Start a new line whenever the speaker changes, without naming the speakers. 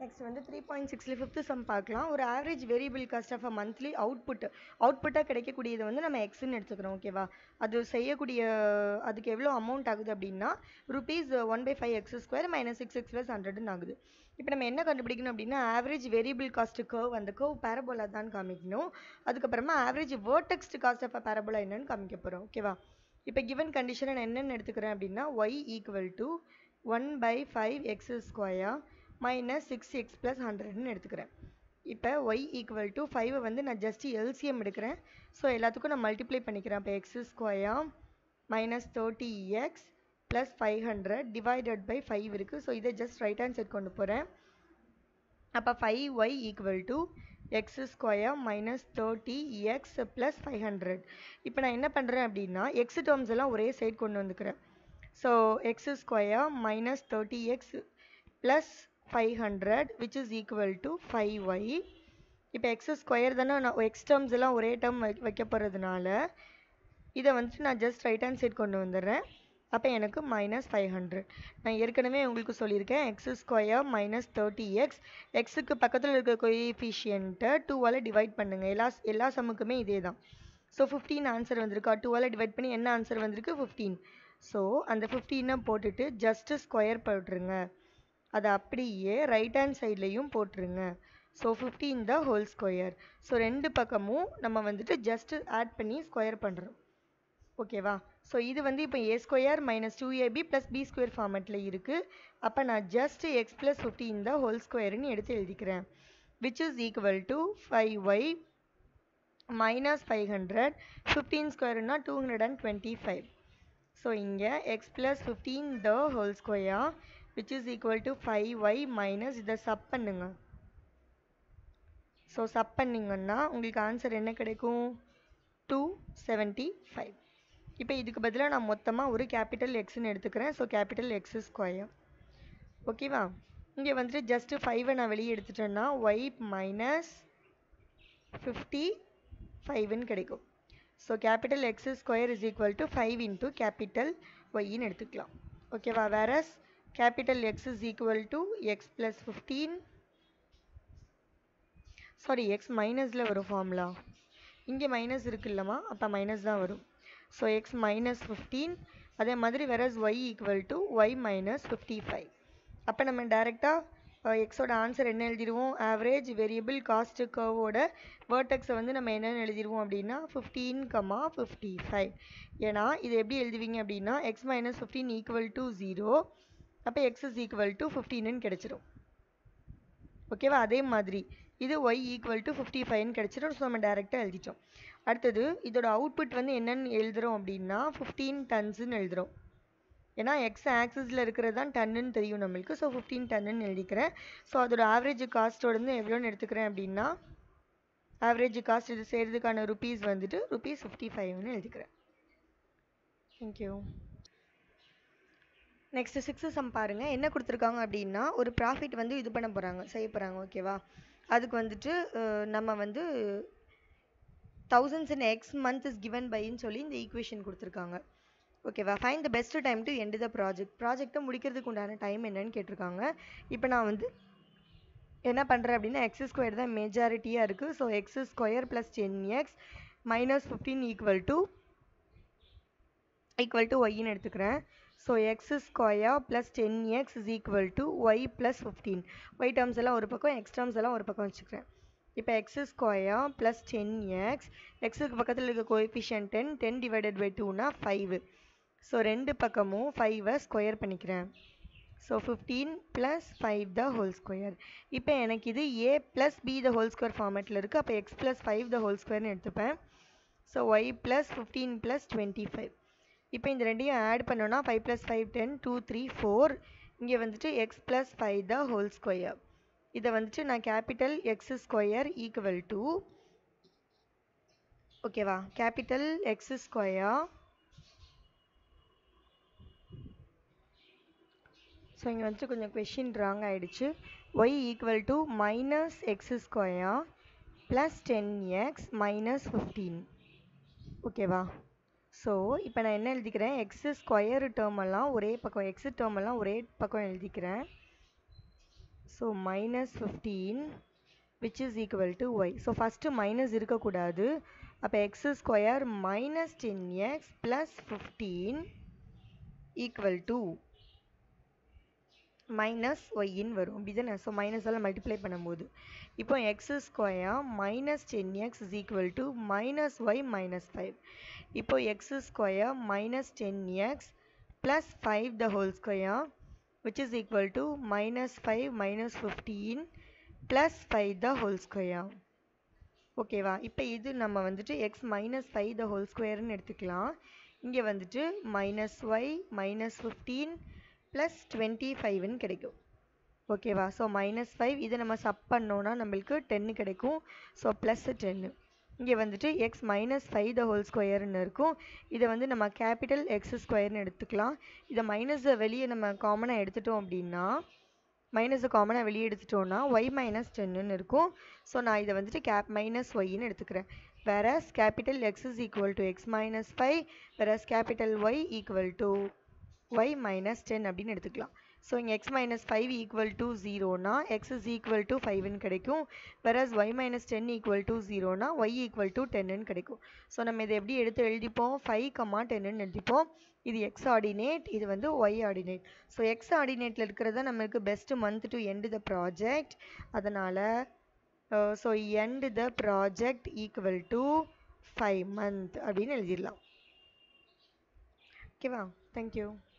next வந்து three point சிக்ஸில் fifth sum பார்க்கலாம் ஒரு average variable cost of a monthly output அவுட்புட்டாக கிடைக்கக்கூடியது வந்து நம்ம எக்ஸ்ன்னு எடுத்துக்கிறோம் ஓகேவா அது செய்யக்கூடிய அதுக்கு எவ்வளோ அமௌண்ட் ஆகுது அப்படின்னா rupees one by five x square minus six x plus ஹண்ட்ரட்னு ஆகுது இப்போ நம்ம என்ன கண்டுபிடிக்கணும் அப்படின்னா ஆவரேஜ் வேரியபிள் காஸ்ட் கர்வ் அந்த கர்வ் பேரபோலா தான் காமிக்கணும் அதுக்கப்புறமா average vertex cost of a parabola என்னன்னு காமிக்க போகிறோம் ஓகேவா இப்போ கிவன் கண்டிஷனை நான் என்னென்னு எடுத்துக்கிறேன் அப்படின்னா y equal to one by five x square minus six x plus ஹண்ட்ரட்னு எடுத்துக்கிறேன் இப்போ ஒய் ஈக்குவல் டு ஃபைவை வந்து நான் ஜஸ்ட் எல்சிஎம் எடுக்கிறேன் ஸோ எல்லாத்துக்கும் நான் மல்டிப்ளை பண்ணிக்கிறேன் அப்போ x square minus thirty x plus five hundred divided by five இருக்குது ஸோ இதை ஜஸ்ட் ரைட் ஹேண்ட் சைட் கொண்டு போகிறேன் அப்போ five y equal to x square minus thirty x plus five hundred இப்போ நான் என்ன பண்ணுறேன் அப்படின்னா எக்ஸ் டேர்ம்ஸ் எல்லாம் ஒரே சைட் கொண்டு வந்துக்கிறேன் so x square minus thirty x plus five hundred which is equal to five y இப்போ எக்ஸ் ஸ்கொயர் தானே நான் எக்ஸ் டேர்ம்ஸ் எல்லாம் ஒரே டேர்ம் வைக்க போகிறதுனால இதை வந்துட்டு நான் ஜஸ்ட் ரைட் ஹேண்ட் சைட் கொண்டு வந்துடுறேன் அப்போ எனக்கு மைனஸ் ஃபைவ் ஹண்ட்ரட் நான் ஏற்கனவே உங்களுக்கு சொல்லியிருக்கேன் x square minus thirty x எக்ஸுக்கு பக்கத்தில் இருக்க கோஎஃபிஷியன்ட்டை டூவால் டிவைட் பண்ணுங்கள் எல்லா எல்லா சம்முக்குமே இதே தான் ஸோ ஃபிஃப்டீன் ஆன்சர் வந்திருக்கு டூவால் டிவைட் பண்ணி என்ன ஆன்சர் வந்திருக்கு ஃபிஃப்டீன் ஸோ அந்த ஃபிஃப்டீனை போட்டுட்டு ஜஸ்ட்டு ஸ்கொயர் போட்டுருங்க அதை அப்படியே ரைட் ஹேண்ட் சைட்லேயும் போட்டுருங்க so fifteen the whole square so ரெண்டு பக்கமும் நம்ம வந்துட்டு ஜஸ்ட்டு ஆட் பண்ணி ஸ்கொயர் பண்ணுறோம் ஓகேவா ஸோ இது வந்து இப்போ a square minus two a b plus b square ஃபார்மெட்டில் இருக்குது அப்போ நான் just x plus fifteen the whole ஸ்கொயர்னு எடுத்து எழுதிக்கிறேன் which is equal to five y minus five hundred fifteen ஸ்கொயர்னா two hundred and twenty five so இங்கே x plus fifteen the whole square which is equal to five y minus இதை sub பண்ணுங்க so sub பண்ணிங்கன்னா உங்களுக்கு answer என்ன கிடைக்கும் two seventy five இப்போ இதுக்கு பதிலாக நான் மொத்தமாக ஒரு கேபிட்டல் எக்ஸ்ன்னு எடுத்துக்கிறேன் ஸோ கேபிட்டல் எக்ஸ் ஸ்கொயர் ஓகேவா இங்கே வந்துட்டு ஜஸ்ட்டு ஃபைவை நான் வெளியே எடுத்துட்டேன்னா ஒய் மைனஸ் ஃபிஃப்டி ஃபைவ்னு கிடைக்கும் so capital x square is equal to five into capital ஒய்ன்னு எடுத்துக்கலாம் ஓகேவா whereas capital X is equal to X plus 15 sorry X மைனஸில் வரும் ஃபார்முலா இங்கே மைனஸ் இருக்குல்லம்மா அப்போ மைனஸ் தான் வரும் ஸோ எக்ஸ் மைனஸ் ஃபிஃப்டீன் அதே மாதிரி whereas y equal to y minus fifty five அப்போ நம்ம டேரெக்டாக எக்ஸோட ஆன்சர் என்ன எழுதிடுவோம் ஆவரேஜ் வேரியபிள் காஸ்ட்டு கர்வோட வேர்டெக்ஸை வந்து நம்ம என்னென்னு எழுதிடுவோம் அப்படின்னா ஃபிஃப்டீன் கமா ஃபிஃப்டி ஃபைவ் ஏன்னா இது எப்படி எழுதுவீங்க அப்படின்னா x minus fifteen equal to zero அப்போ எக்ஸ் இஸ் ஈக்குவல் டு ஃபிஃப்டீன்னு கிடச்சிரும் ஓகேவா அதே மாதிரி இது ஒய் ஈக்குவல் டு ஃபிஃப்டி ஃபைவ்னு கிடச்சிரும் ஸோ நம்ம டேரெக்டாக எழுதிட்டோம் அடுத்தது இதோட அவுட்புட் வந்து என்னென்னு எழுதுகிறோம் அப்படின்னா ஃபிஃப்டீன் டன்ஸுன்னு எழுதுகிறோம் ஏன்னா எக்ஸ் ஆக்சிஸில் இருக்கிறது தான் டன்னுன்னு தெரியும் நம்மளுக்கு ஸோ ஃபிஃப்டீன் டன்னுன்னு எழுதிக்கிறேன் ஸோ அதோட ஆவரேஜ் காஸ்ட்டோட வந்து எவ்வளோன்னு எடுத்துக்கிறேன் அப்படின்னா ஆவரேஜ் காஸ்ட் இது செய்கிறதுக்கான ருபீஸ் வந்துட்டு ருபீஸ் ஃபிஃப்டி ஃபைவ்னு எழுதிக்கிறேன் தேங்க்யூ நெக்ஸ்ட் சிக்ஸு சம் பாருங்கள் என்ன கொடுத்துருக்காங்க அப்படின்னா ஒரு ப்ராஃபிட் வந்து இது பண்ண போகிறாங்க செய்ய போகிறாங்க ஓகேவா அதுக்கு வந்துட்டு நம்ம வந்து thousands in x month is given பைன்னு சொல்லி இந்த ஈக்குவேஷன் கொடுத்துருக்காங்க ஓகேவா fine the best time to end the project ப்ராஜெக்ட்டை முடிக்கிறதுக்கு உண்டான டைம் என்னன்னு கேட்டிருக்காங்க இப்போ நான் வந்து என்ன பண்ணுறேன் அப்படின்னா எக்ஸ் ஸ்கொயர் தான் மெஜாரிட்டியாக இருக்குது so x square plus ten x minus fifteen equal to equal to ஒய்ன்னு எடுத்துக்கிறேன் so x square plus ten x is equal to y plus fifteen y terms எல்லாம் ஒரு பக்கம் எக்ஸ் டேர்ம்ஸ் எல்லாம் ஒரு பக்கம் வச்சுக்கிறேன் இப்போ x square plus ten x எக்ஸுக்கு பக்கத்தில் இருக்க coefficient ten ten divided by டூனா ஃபைவ் ஸோ ரெண்டு பக்கமும் ஃபைவை ஸ்கொயர் பண்ணிக்கிறேன் so fifteen plus five the whole square இப்போ எனக்கு இது a plus b the whole square ஃபார்மேட்டில் இருக்குது அப்போ x plus five the whole ஸ்கொயர்னு எடுத்துப்பேன் so y plus fifteen plus twenty five இப்போ இந்த ரெண்டையும் ஆட் பண்ணோன்னா five plus five ten two three four இங்கே வந்துட்டு x plus five the whole square இதை வந்துட்டு நான் capital x square equal to ஓகேவா கேபிட்டல் எக்ஸ் ஸ்கொயர் ஸோ இங்கே வந்துட்டு கொஞ்சம் கொஷின் ராங் ஆகிடுச்சு y equal to minus x square plus ten x minus fifteen ஓகேவா ஸோ இப்போ நான் என்ன எழுதிக்கிறேன் எக்ஸு ஸ்கொயர் டேர்ம் எல்லாம் ஒரே பக்கம் எக்ஸு டேர்ம் எல்லாம் ஒரே பக்கம் எழுதிக்கிறேன் so minus fifteen which is equal to y so first minus இருக்கக்கூடாது அப்போ x square minus ten x plus fifteen equal to minus ஒய்ன்னு வரும் அப்படி தானே ஸோ மைனஸால் மல்டிப்ளை பண்ணும்போது இப்போ x square minus ten x is equal to minus y minus five இப்போ x square minus ten x plus five the whole square which is equal to minus five minus fifteen plus five the whole square ஓகேவா இப்போ இது நம்ம வந்துட்டு x minus five the whole ஸ்கொயர்னு எடுத்துக்கலாம் இங்கே வந்துட்டு minus y minus fifteen plus twenty ஃபைவ்னு கிடைக்கும் ஓகேவா ஸோ மைனஸ் ஃபைவ் இதை நம்ம சப் பண்ணோன்னா நம்மளுக்கு டென்னு கிடைக்கும் ஸோ ப்ளஸ் டென்னு இங்கே வந்துட்டு x minus five the whole ஸ்கொயர்னு இருக்கும் இதை வந்து நம்ம கேபிட்டல் எக்ஸ் ஸ்கொயர்னு எடுத்துக்கலாம் இதை மைனஸை வெளியே நம்ம காமனாக எடுத்துட்டோம் அப்படின்னா மைனஸை காமனாக வெளியே எடுத்துட்டோன்னா ஒய் மைனஸ் டென்னு இருக்கும் ஸோ நான் இதை வந்துட்டு கேப் மைனஸ் ஒய்ன்னு எடுத்துக்கிறேன் whereas capital x is equal to x minus 5 whereas capital y equal to y minus 10 அப்படின்னு எடுத்துக்கலாம் ஸோ இங்கே x minus five equal to ஜீரோனா எக்ஸ் இஸ் ஈக்குவல் டு ஃபைவ்னு கிடைக்கும் whereas y minus ten equal to ஜீரோனா y equal to டென்னு கிடைக்கும் so நம்ம இதை எப்படி எடுத்து எழுதிப்போம் ஃபைவ் கம்மா டென்னு எழுதிப்போம் இது எக்ஸ் ஆர்டினேட் இது வந்து ஒய் ஆர்டினேட் ஸோ எக்ஸ் ஆர்டினேட்டில் இருக்கிறது நமக்கு best month to end the project அதனால் so end the project equal to five month அப்படின்னு எழுதிடலாம் ஓகேவா தேங்க்யூ